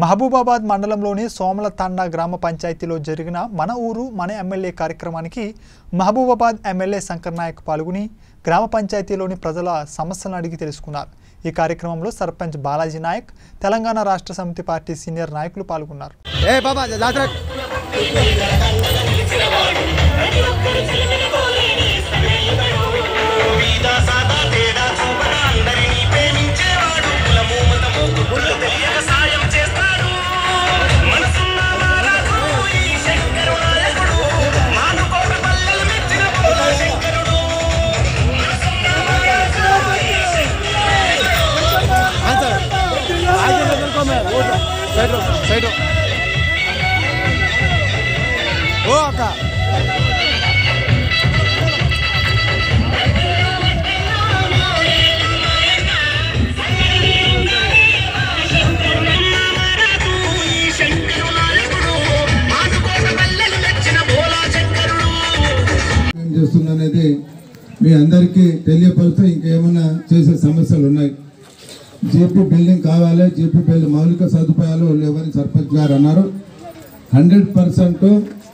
మహబూబాబాద్ మండలంలోని సోమల తండా గ్రామ పంచాయతీలో జరిగిన మన ఊరు మన ఎమ్మెల్యే కార్యక్రమానికి మహబూబాబాద్ ఎమ్మెల్యే శంకర్ నాయక్ పాల్గొని గ్రామ పంచాయతీలోని ప్రజల సమస్యలను అడిగి తెలుసుకున్నారు ఈ కార్యక్రమంలో సర్పంచ్ బాలాజీ నాయక్ తెలంగాణ రాష్ట్ర సమితి పార్టీ సీనియర్ నాయకులు పాల్గొన్నారు ఏ బాబా జాతర వీదా సాదా తేడా చూపన అందరినీ ప్రేమించేవాడు కులము మతము గుర్తులు తెలియక సాయం చేస్తాడు మనసున్న మారాకు ఈ శంకరు నాయకుడు మానుకోట పల్లెలు మెచ్చిన బోలా శంకరుడు మనసున్న మారాకు ఈ ఆన్సర్ ఆగి ఎదుర్కోమే సైడ్ సైడ్ ఓ అక్క ఈ శంకరు నాయకుడు మానుకోట పల్లెలు మెచ్చిన బోలా శంకరుడు ఏం చేస్తుందనేది మీ అందరికీ తెలియపరుస్తూ ఇంకేమైనా చేసే సమస్యలు ఉన్నాయి జేపీ బిల్డింగ్ కావాలి జేపీ బిల్డింగ్ మౌలిక సదుపాయాలు లేవని సర్పంచ్ గారు అన్నారు హండ్రెడ్ పర్సెంట్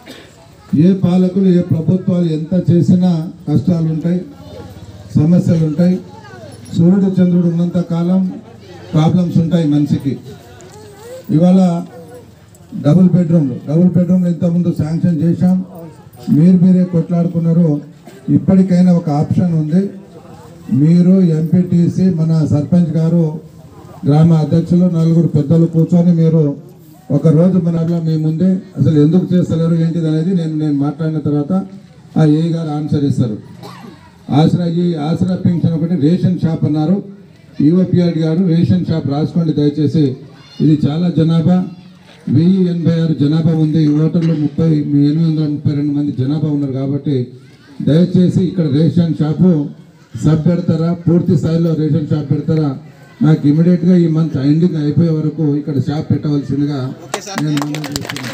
ఏ పాలకులు ఏ ప్రభుత్వాలు ఎంత చేసినా కష్టాలు ఉంటాయి సమస్యలు ఉంటాయి సూర్యుడు చంద్రుడు ఉన్నంత కాలం ప్రాబ్లమ్స్ ఉంటాయి మనిషికి ఇవాళ డబుల్ బెడ్రూమ్లు డబుల్ బెడ్రూమ్లు ఇంతకుముందు శాంక్షన్ చేశాం మీరు మీరే కొట్లాడుకున్నారు ఇప్పటికైనా ఒక ఆప్షన్ ఉంది మీరు ఎంపీటీసీ మన సర్పంచ్ గారు గ్రామ అధ్యక్షులు నలుగురు పెద్దలు కూర్చొని మీరు ఒక రోజు మన మీ ముందే అసలు ఎందుకు చేస్తలేరు ఏంటిది అనేది నేను నేను మాట్లాడిన తర్వాత ఆ ఏ గారు ఆన్సర్ ఇస్తారు ఆసరా ఈ ఆసరా పెన్షన్ ఒకటి రేషన్ షాప్ అన్నారు ఈఓపిఆర్ గారు రేషన్ షాప్ రాసుకోండి దయచేసి ఇది చాలా జనాభా వెయ్యి ఎనభై ఆరు జనాభా ఉంది ఈ ఓటర్లు ముప్పై ఎనిమిది వందల ముప్పై రెండు మంది జనాభా ఉన్నారు కాబట్టి దయచేసి ఇక్కడ రేషన్ షాపు సబ్ పెడతారా పూర్తి స్థాయిలో రేషన్ షాప్ పెడతారా నాకు ఇమీడియట్గా ఈ మంత్ ఎండింగ్ అయిపోయే వరకు ఇక్కడ షాప్ పెట్టవలసిందిగా నేను మనం చేస్తున్నాను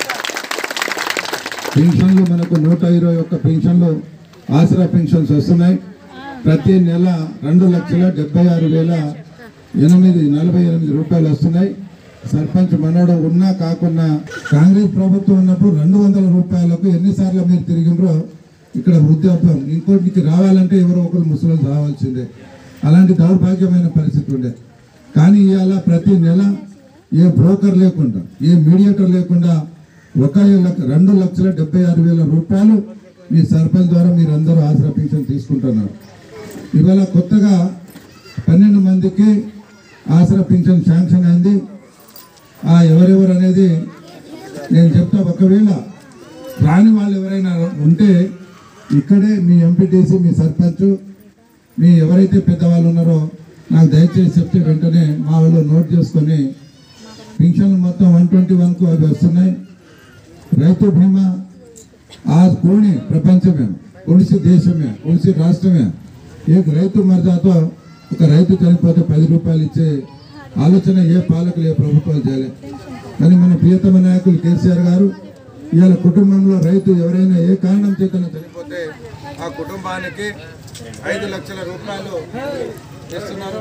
పెన్షన్లు మనకు నూట ఇరవై ఒక్క పెన్షన్లు ఆసరా పెన్షన్స్ వస్తున్నాయి ప్రతి నెల రెండు లక్షల డెబ్బై ఆరు వేల ఎనిమిది నలభై ఎనిమిది రూపాయలు వస్తున్నాయి సర్పంచ్ మనోడు ఉన్నా కాకున్నా కాంగ్రెస్ ప్రభుత్వం ఉన్నప్పుడు రెండు వందల రూపాయలకు ఎన్నిసార్లు మీరు తిరిగినరో ఇక్కడ వృద్ధాప్యం ఇంకోటికి రావాలంటే ఎవరో ఒకరు ముసలి రావాల్సిందే అలాంటి దౌర్భాగ్యమైన పరిస్థితి ఉండే కానీ ఇవాళ ప్రతి నెల ఏ బ్రోకర్ లేకుండా ఏ మీడియేటర్ లేకుండా ఒక లక్ష- రెండు లక్షల డెబ్బై ఆరు వేల రూపాయలు మీ సర్పంచ్ ద్వారా మీరు అందరూ ఆసరా పెన్షన్ తీసుకుంటున్నారు ఇవాళ కొత్తగా పన్నెండు మందికి ఆసరా పెన్షన్ శాంక్షన్ అయింది ఆ ఎవరెవరు అనేది నేను చెప్తా ఒకవేళ రాని వాళ్ళు ఎవరైనా ఉంటే ఇక్కడే మీ ఎంపీటీసీ మీ సర్పంచ్ మీ ఎవరైతే పెద్దవాళ్ళు ఉన్నారో నాకు దయచేసి చెప్తే వెంటనే మా వాళ్ళు నోట్ చేసుకొని పెన్షన్లు మొత్తం వన్ ట్వంటీ వన్కు అవి వస్తున్నాయి రైతు బీమా ఆ కోణి ప్రపంచమే ఒడిసి దేశమే ఒడిసి రాష్ట్రమే ఏ రైతు మర్యాదతో ఒక రైతు చనిపోతే పది రూపాయలు ఇచ్చే ఆలోచన ఏ పాలకులు ఏ ప్రభుత్వాలు చేయలేదు కానీ మన ప్రియతమ నాయకులు కేసీఆర్ గారు ఇవాళ కుటుంబంలో రైతు ఎవరైనా ఏ కారణం చేతన చనిపోతే ఆ కుటుంబానికి ఐదు లక్షల రూపాయలు ఇస్తున్నారు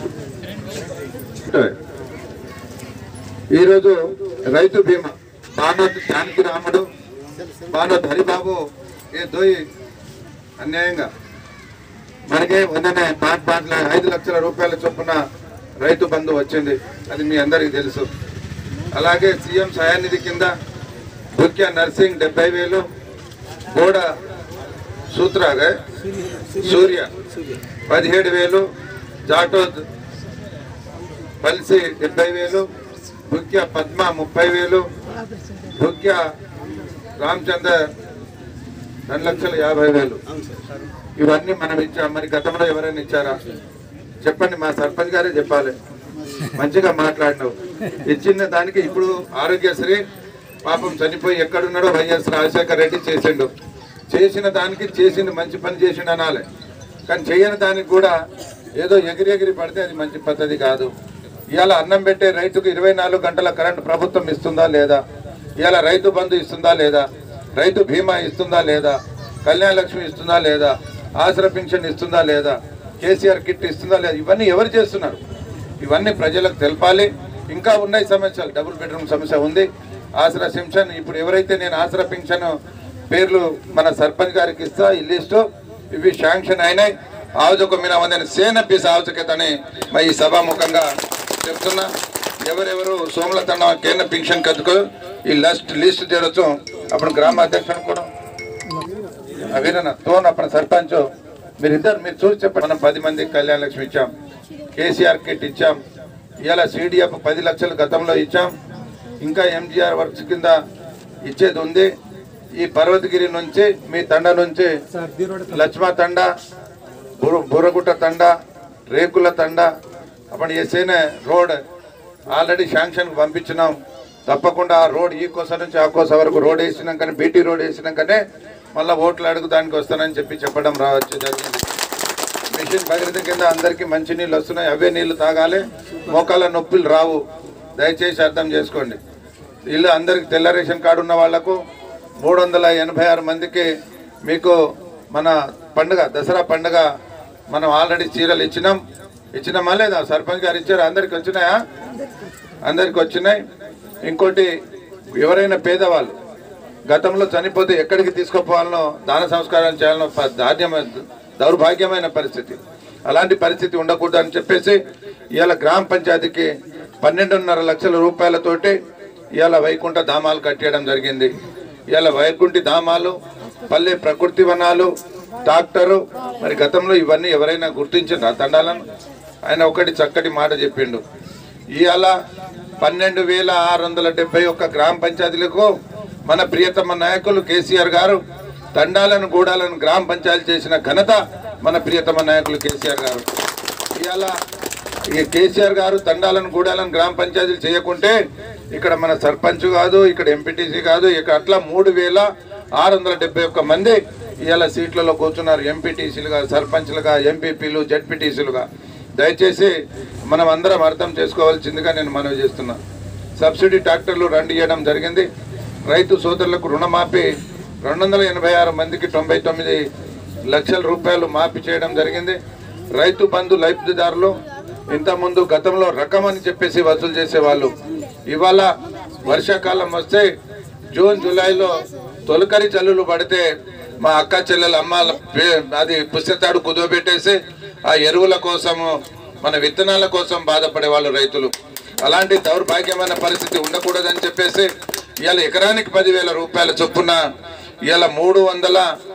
ఈరోజు రైతు బీమా బానోత్ జానకి రాముడు బానోత్ హరిబాబు ఏ దోయి అన్యాయంగా మనకే మొన్ననే పాట్ పాట్ల ఐదు లక్షల రూపాయల చొప్పున రైతు బంధు వచ్చింది అది మీ అందరికీ తెలుసు అలాగే సీఎం సహాయనిధి కింద ముఖ్య నర్సింగ్ డెబ్బై వేలు గోడ సూత్రాగా సూర్య పదిహేడు వేలు జాటోద్ పల్సి డెబ్బై వేలు ముఖ్య పద్మ ముప్పై వేలు ముఖ్య రామచందర్ రెండు లక్షల యాభై వేలు ఇవన్నీ మనం ఇచ్చాం మరి గతంలో ఎవరైనా ఇచ్చారా చెప్పండి మా సర్పంచ్ గారే చెప్పాలి మంచిగా మాట్లాడినావు ఇచ్చిన దానికి ఇప్పుడు ఆరోగ్యశ్రీ పాపం చనిపోయి ఎక్కడున్నాడో వైఎస్ రాజశేఖర రెడ్డి చేసిండు చేసిన దానికి చేసిండు మంచి పని చేసిండు అనాలి కానీ చేయని దానికి కూడా ఏదో ఎగిరి ఎగిరి పడితే అది మంచి పద్ధతి కాదు ఇవాళ అన్నం పెట్టే రైతుకు ఇరవై నాలుగు గంటల కరెంటు ప్రభుత్వం ఇస్తుందా లేదా ఇవాళ రైతు బంధు ఇస్తుందా లేదా రైతు బీమా ఇస్తుందా లేదా కళ్యాణ లక్ష్మి ఇస్తుందా లేదా ఆసరా పింఛన్ ఇస్తుందా లేదా కేసీఆర్ కిట్ ఇస్తుందా లేదా ఇవన్నీ ఎవరు చేస్తున్నారు ఇవన్నీ ప్రజలకు తెలపాలి ఇంకా ఉన్నాయి సమస్యలు డబుల్ బెడ్రూమ్ సమస్య ఉంది ఆసరా పింఛన్ ఇప్పుడు ఎవరైతే నేను ఆసరా పింఛన్ పేర్లు మన సర్పంచ్ గారికి ఇస్తా ఈ లిస్టు ఇవి శాంక్షన్ అయినాయి ఆవజకు మీద వందని సేన పీస్ ఆవచకతని మరి ఈ సభాముఖంగా చెప్తున్నా ఎవరెవరు సోమల తండ కేంద్ర పింఛన్ కదుకు ఈ లిస్ట్ లిస్ట్ చేయొచ్చు అప్పుడు గ్రామ అధ్యక్షుడు కూడా వీరన్న తోన్ అప్పుడు సర్పంచ్ మీరు ఇద్దరు మీరు చూసి చెప్పండి మనం పది మందికి కళ్యాణ లక్ష్మి ఇచ్చాం కేసీఆర్ కిట్ ఇచ్చాం ఇవాళ సిడిఎఫ్ పది లక్షలు గతంలో ఇచ్చాం ఇంకా ఎంజీఆర్ వర్క్స్ కింద ఇచ్చేది ఉంది ఈ పర్వతగిరి నుంచి మీ తండ నుంచి లక్ష్మా తండ బుర- బుర్రగుట్ట తండ రేకుల తండ అప్పుడు వేసేనే రోడ్ ఆల్రెడీ శాంక్షన్ పంపించినాం తప్పకుండా ఆ రోడ్ ఈ కోస నుంచి ఆ కోస వరకు రోడ్ వేసినాకనే బీటీ రోడ్ వేసినాకనే మళ్ళీ ఓట్లు అడుగు దానికి వస్తానని చెప్పి చెప్పడం రావచ్చు జరిగింది మిషన్ భగీరథ కింద అందరికీ మంచి నీళ్ళు వస్తున్నాయి అవే నీళ్లు తాగాలి మోకాళ్ళ నొప్పులు రావు దయచేసి అర్థం చేసుకోండి ఇల్లు అందరికి తెల్ల రేషన్ కార్డు ఉన్న వాళ్లకు మూడు వందల ఎనభై ఆరు మందికి మీకు మన పండుగ దసరా పండుగ మనం ఆల్రెడీ చీరలు ఇచ్చినాం ఇచ్చినామా లేదా సర్పంచ్ గారు ఇచ్చారు అందరికి వచ్చినాయా అందరికి వచ్చినాయి ఇంకోటి ఎవరైనా పేదవాళ్ళు గతంలో చనిపోతే ఎక్కడికి తీసుకుపోవాలనో దాన సంస్కారం చేయాలనో ప- దారుణ్యమైన దౌర్భాగ్యమైన పరిస్థితి అలాంటి పరిస్థితి ఉండకూడదు అని చెప్పేసి ఇవాళ గ్రామ పంచాయతీకి పన్నెండున్నర లక్షల రూపాయలతోటి ఇవాళ వైకుంఠ ధామాలు కట్టేయడం జరిగింది ఇవాళ వైకుంఠి ధామాలు పల్లె ప్రకృతి వనాలు డాక్టరు మరి గతంలో ఇవన్నీ ఎవరైనా గుర్తించిన తండాలను ఆయన ఒకటి చక్కటి మాట చెప్పిండు ఇవాళ పన్నెండు వేల ఆరు వందల డెబ్బై ఒక్క గ్రామ పంచాయతీలకు మన ప్రియతమ నాయకులు కేసీఆర్ గారు తండాలను గూడాలను గ్రామ పంచాయతీ చేసిన ఘనత మన ప్రియతమ నాయకులు కేసీఆర్ గారు ఇవాళ ఈ కేసీఆర్ గారు తండాలను గూడాలను గ్రామ పంచాయతీలు చేయకుంటే ఇక్కడ మన సర్పంచ్ కాదు ఇక్కడ ఎంపీటీసీ కాదు ఇక్కడ అట్లా మూడు వేల ఆరు వందల డెబ్బై ఒక్క మంది ఇవాళ సీట్లలో కూర్చున్నారు ఎంపీటీసీలుగా సర్పంచ్లుగా ఎంపీపీలు జడ్పీటీసీలుగా దయచేసి మనం అందరం అర్థం చేసుకోవాల్సిందిగా నేను మనవి చేస్తున్నా సబ్సిడీ ట్రాక్టర్లు రెండు ఇవ్వడం జరిగింది రైతు సోదరులకు రుణమాఫీ రెండు వందల ఎనభై ఆరు మందికి తొంభై తొమ్మిది లక్షల రూపాయలు మాఫీ చేయడం జరిగింది రైతు బంధు లబ్ధిదారులు ఇంతకుముందు గతంలో రకం అని చెప్పేసి వసూలు చేసేవాళ్ళు ఇవాళ వర్షాకాలం వస్తే జూన్ జూలైలో తొలకరి చల్లులు పడితే మా అక్క చెల్లెల అమ్మాల పే- అది పుస్తతాడు కుదవబెట్టేసి ఆ ఎరువుల కోసము మన విత్తనాల కోసం బాధపడే వాళ్ళు రైతులు అలాంటి దౌర్భాగ్యమైన పరిస్థితి ఉండకూడదని చెప్పేసి ఇవాళ ఎకరానికి పదివేల రూపాయల చొప్పున ఇవాళ మూడు వందల